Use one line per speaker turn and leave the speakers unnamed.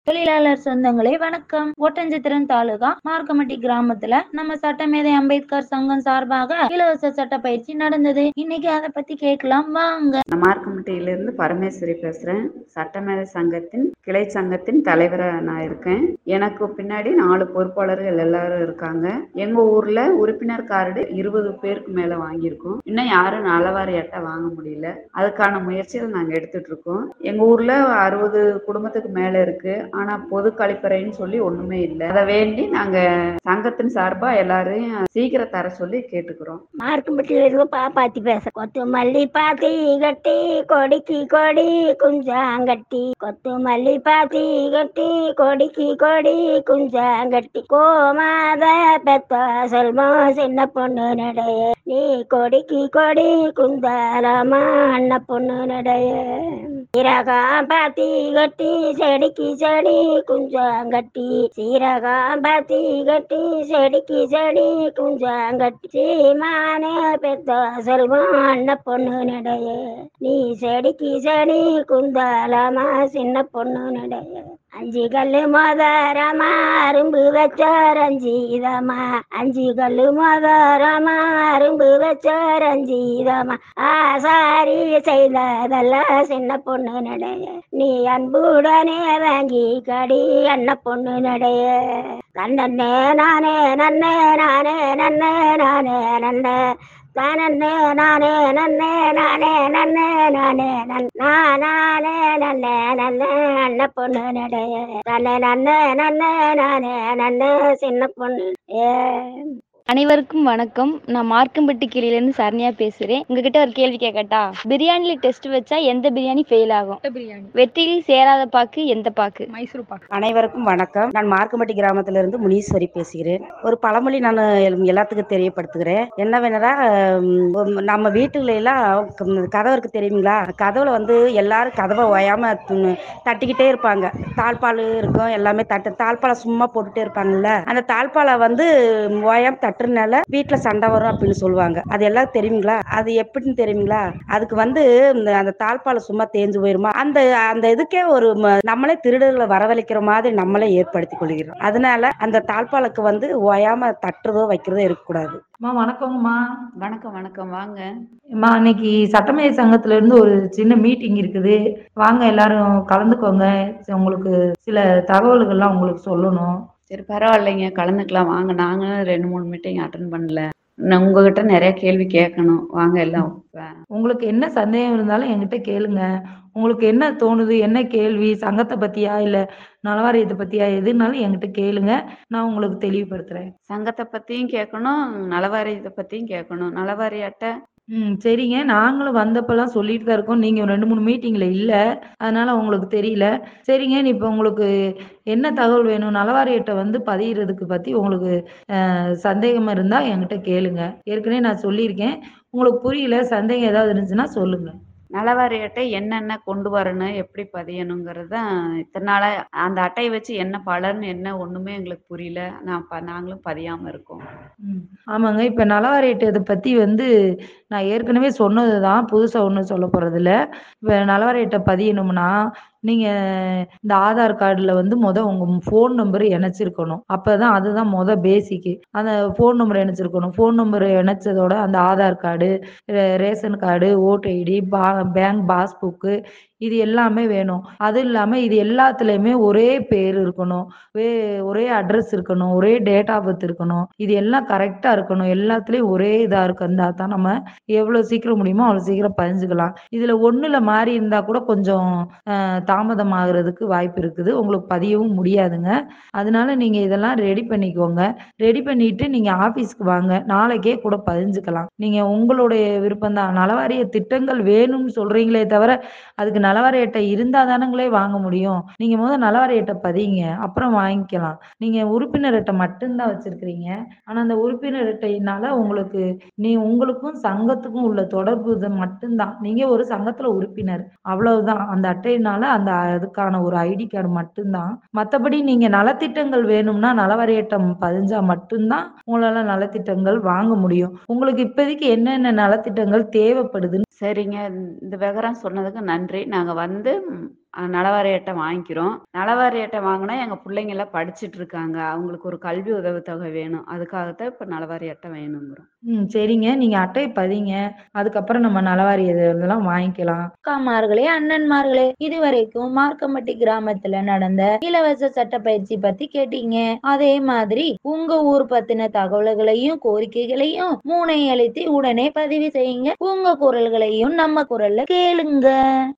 தொழிலாளர் சொந்தங்களே வணக்கம் ஒட்டஞ்சத்திரன் தாலுகா மார்க்கமட்டி கிராமத்துல நம்ம சட்டமேதை அம்பேத்கர் சங்கம் சார்பாக இலவச சட்ட பயிற்சி நடந்தது இன்னைக்கு அதை பத்தி கேட்கலாம் வாங்க
நான் மார்க்கம்பட்டியிலிருந்து பரமேஸ்வரி பேசுகிறேன் சட்டமேதை சங்கத்தின் கிளை சங்கத்தின் தலைவராக நான் இருக்கேன் எனக்கு பின்னாடி நாலு பொறுப்பாளர்கள் எல்லாரும் இருக்காங்க எங்கள் ஊரில் உறுப்பினர் கார்டு இருபது பேருக்கு மேலே வாங்கியிருக்கோம் இன்னும் யாரும் நலவாரி அட்டை வாங்க முடியல அதுக்கான முயற்சிகள் நாங்கள் எடுத்துட்டு இருக்கோம் எங்கள் ஊரில் அறுபது குடும்பத்துக்கு மேலே இருக்கு ஆனால் பொது கழிப்பறைன்னு சொல்லி ஒன்றுமே இல்லை அதை வேண்டி நாங்கள் சங்கத்தின் சார்பாக எல்லாரையும் சீக்கிரம் தர சொல்லி கேட்டுக்கிறோம்
மார்க்கம்பட்டியில இருந்து பாப்பாத்தி பேச கொத்து மல்லி பாத்தி கட்டி கொடிக்கு கொடி குஞ்சாங்கட்டி கொத்து மல்லி பாத்தி கட்டி கொடிக்கு கொடி குஞ்சாங்கட்டி கோமாத பெத்த செல்வம் சின்ன பொண்ணு நடைய நீ கொடிக்கு கொடி குந்தாலமா அண்ண பொண்ணு நடைய சீரகம் பாத்தி கட்டி செடிக்கு செடி குஞ்சாங்கட்டி சீரகம் பாத்தி கட்டி செடிக்கு செடி குஞ்சாங்கட்டி சீமானே பெத்த செல்வம் அண்ண பொண்ணு நடைய நீ செடிக்கு செடி குந்தாலமா சின்ன பொண்ணு நடைய அஞ்சு கல்லு மோதரமா அரும்பு வச்சார் அஞ்சீதமா அஞ்சு கல்லு மோதரமா அரும்பு வச்சார் அஞ்சீதமா ஆசாரி செய்ததெல்லாம் சின்ன பொண்ணு நடைய நீ அன்புடனே வாங்கி கடி அண்ண பொண்ணு நடைய நன்னே நானே நன்னே நானே நன்னே நானே நன்னே தானே நானே நன்னே நானே நன்னே நானே நன் நானே நன்னே நன்னே அண்ண பொண்ணு நடைய நன்னே நன்னே நன்னே நானே நன்னே சின்ன பொண்ணு ஏ
அனைவருக்கும் வணக்கம் நான் மார்க்கம்பட்டி கீழிலேருந்து சரண்யா பேசுகிறேன் உங்ககிட்ட ஒரு கேள்வி கேட்கட்டா பிரியாணியில் டெஸ்ட் வச்சா எந்த பிரியாணி ஃபெயில் ஆகும்
பிரியாணி
வெற்றியில் சேராத பாக்கு எந்த பாக்கு
மைசூர் பாக்கு
அனைவருக்கும் வணக்கம் நான் மார்க்கம்பட்டி கிராமத்திலிருந்து முனீஸ்வரி பேசுகிறேன் ஒரு பழமொழி நான் எல்லாத்துக்கும் தெரியப்படுத்துகிறேன் என்னவெனரா உம், நம்ம வீட்டுல எல்லாம் க- கதவு இருக்கு தெரியுங்களா கதவுல வந்து எல்லாரும் கதவை ஓயாம து- தட்டிக்கிட்டே இருப்பாங்க தாழ்பால் இருக்கும் எல்லாமே தட்டு தாழ்பாலை சும்மா போட்டுட்டே இருப்பாங்கல்ல அந்த தாழ்பாலை வந்து ஓயாம தட்டுறதுனால வீட்டுல சண்டை வரும் அப்படின்னு சொல்லுவாங்க அது எல்லாம் தெரியுங்களா அது எப்படின்னு தெரியுங்களா அதுக்கு வந்து இந்த அந்த தாழ்பாலை சும்மா தேஞ்சு போயிருமா அந்த அந்த இதுக்கே ஒரு ம- நம்மளே திருடர்களை வரவழைக்கிற மாதிரி நம்மளே ஏற்படுத்தி கொள்கிறோம் அதனால அந்த தாழ்பாலுக்கு வந்து ஓயாம தட்டுறதோ வைக்கிறதோ இருக்கக்கூடாது
அம்மா வணக்கங்கம்மா
வணக்கம் வணக்கம் வாங்க
அம்மா இன்னைக்கு சட்டமேதை சங்கத்துல இருந்து ஒரு சின்ன மீட்டிங் இருக்குது வாங்க எல்லாரும் கலந்துக்கோங்க உங்களுக்கு சில தகவல்கள்லாம் உங்களுக்கு சொல்லணும்
சரி பரவாயில்லைங்க கலந்துக்கலாம் வாங்க நாங்களும் ரெண்டு மூணு மீட்டிங் அட்டன் பண்ணல நான் உங்ககிட்ட நிறைய கேள்வி கேட்கணும் வாங்க எல்லாம் வ-
உங்களுக்கு என்ன சந்தேகம் இருந்தாலும் என்கிட்ட கேளுங்க உங்களுக்கு என்ன தோணுது என்ன கேள்வி சங்கத்தை பத்தியா இல்ல நலவாரியத்தை பத்தியா எதுனாலும் என்கிட்ட கேளுங்க நான் உங்களுக்கு தெளிவுபடுத்துறேன்
சங்கத்தை பத்தியும் கேட்கணும் நலவாரியத்தை பத்தியும் கேட்கணும் நலவாரிய அட்டை
ம் சரிங்க நாங்களும் வந்தப்பெல்லாம் சொல்லிட்டு தான் இருக்கோம் நீங்க ரெண்டு மூணு மீட்டிங்ல இல்ல அதனால உங்களுக்கு தெரியல சரிங்க நீ இப்போ உங்களுக்கு என்ன தகவல் வேணும் நலவாரியத்தை வந்து பதிகிறதுக்கு பத்தி உங்களுக்கு அஹ், சந்தேகம் இருந்தா என்கிட்ட கேளுங்க ஏற்கனவே நான் சொல்லியிருக்கேன் உங்களுக்கு புரியல சந்தேகம் ஏதாவது இருந்துச்சுன்னா சொல்லுங்க
நலவாரிய அட்டை என்னென்ன கொண்டு வரணும் எப்படி பதியணுங்கிறது தான் இத்தனை நாளா அந்த அட்டையை வச்சு என்ன பலன் என்ன ஒண்ணுமே எங்களுக்கு புரியல நான் ப- நாங்களும் பதியாம இருக்கோம்
ம். ஆமாங்க இப்போ நலவாரியத்தை இதை பற்றி வந்து நான் ஏற்கனவே சொன்னது தான் புதுசாக ஒன்றும் சொல்ல போகிறதில்ல இப்போ நலவாரியத்தை பதியணும்னா நீங்கள் இந்த ஆதார் கார்டில் வந்து மொதல் உங்கள் ஃபோன் நம்பர் இணைச்சிருக்கணும் அப்போ தான் அதுதான் மொதல் பேசிக்கு அந்த ஃபோன் நம்பர் இணைச்சிருக்கணும் ஃபோன் நம்பர் இணைச்சதோட அந்த ஆதார் கார்டு ரேஷன் கார்டு ஓட்டு ஐடி பா பேங்க் பாஸ்புக்கு இது எல்லாமே வேணும் அது இல்லாமல் இது எல்லாத்துலேயுமே ஒரே பேர் இருக்கணும் வே ஒரே அட்ரஸ் இருக்கணும் ஒரே டேட் ஆஃப் பர்த் இருக்கணும் இது எல்லாம் கரெக்டாக இருக்கணும் எல்லாத்துலேயும் ஒரே இதாக இருந்தா தான் நம்ம எவ்வளோ சீக்கிரம் முடியுமோ அவ்வளோ சீக்கிரம் பதிஞ்சுக்கலாம் இதில் ஒன்றில் மாறி இருந்தால் கூட கொஞ்சம் அஹ், தாமதம் ஆகுறதுக்கு வாய்ப்பு இருக்குது உங்களுக்கு பதியவும் முடியாதுங்க அதனால நீங்கள் இதெல்லாம் ரெடி பண்ணிக்கோங்க ரெடி பண்ணிட்டு நீங்கள் ஆஃபீஸ்க்கு வாங்க நாளைக்கே கூட பதிஞ்சுக்கலாம் நீங்கள் உங்களுடைய விருப்பம் தான் நலவாரிய திட்டங்கள் வேணும்னு சொல்கிறீங்களே தவிர அதுக்கு நலவாரிய அட்டை இருந்தால் தானுங்களே வாங்க முடியும் நீங்கள் முதல் நலவாரிய அட்டை பதிங்க அப்புறம் வாங்கிக்கலாம் நீங்கள் உறுப்பினர் அட்டை மட்டும்தான் வச்சுருக்கிறீங்க ஆனால் அந்த உறுப்பினர் அட்டையினால உங்களுக்கு நீ உங்களுக்கும் சங்கத்துக்கும் உள்ள தொடர்பு இது மட்டும்தான் நீங்கள் ஒரு சங்கத்தில் உறுப்பினர் அவ்வளவுதான் அந்த அட்டையினால அந்த அதுக்கான ஒரு ஐடி கார்டு மட்டும்தான் மற்றபடி நீங்கள் நலத்திட்டங்கள் வேணும்னா நலவரையட்டம் பதிஞ்சா மட்டும்தான் உங்களால் நலத்திட்டங்கள் வாங்க முடியும் உங்களுக்கு இப்போதைக்கு என்னென்ன நலத்திட்டங்கள் தேவைப்படுதுன்னு
சரிங்க இந்த விவரம் சொன்னதுக்கு நன்றி நான் நாங்கள் வந்து ம், அஹ், நலவாரி அட்டை வாங்கிக்கிறோம் நலவாரி அட்டை வாங்கினா எங்கள் பிள்ளைங்க எல்லாம் படிச்சிட்டு இருக்காங்க அவங்களுக்கு ஒரு கல்வி உதவித்தொகை வேணும் அதுக்காகத்தான் இப்போ நலவாரி அட்டை வேணுங்கிறோம்
ம் சரிங்க நீங்க அட்டை பதிங்க அதுக்கப்புறம் நம்ம நலவாரி இதெல்லாம் வாங்கிக்கலாம் அக்காமார்களே அண்ணன்மார்களே இதுவரைக்கும் மார்க்கம்பட்டி கிராமத்துல நடந்த இலவச சட்ட பயிற்சி பத்தி கேட்டீங்க அதே மாதிரி உங்க ஊர் பத்தின தகவல்களையும் கோரிக்கைகளையும் மூனை அளித்து உடனே பதிவு செய்யுங்க உங்க குரல்களையும் நம்ம குரல்ல கேளுங்க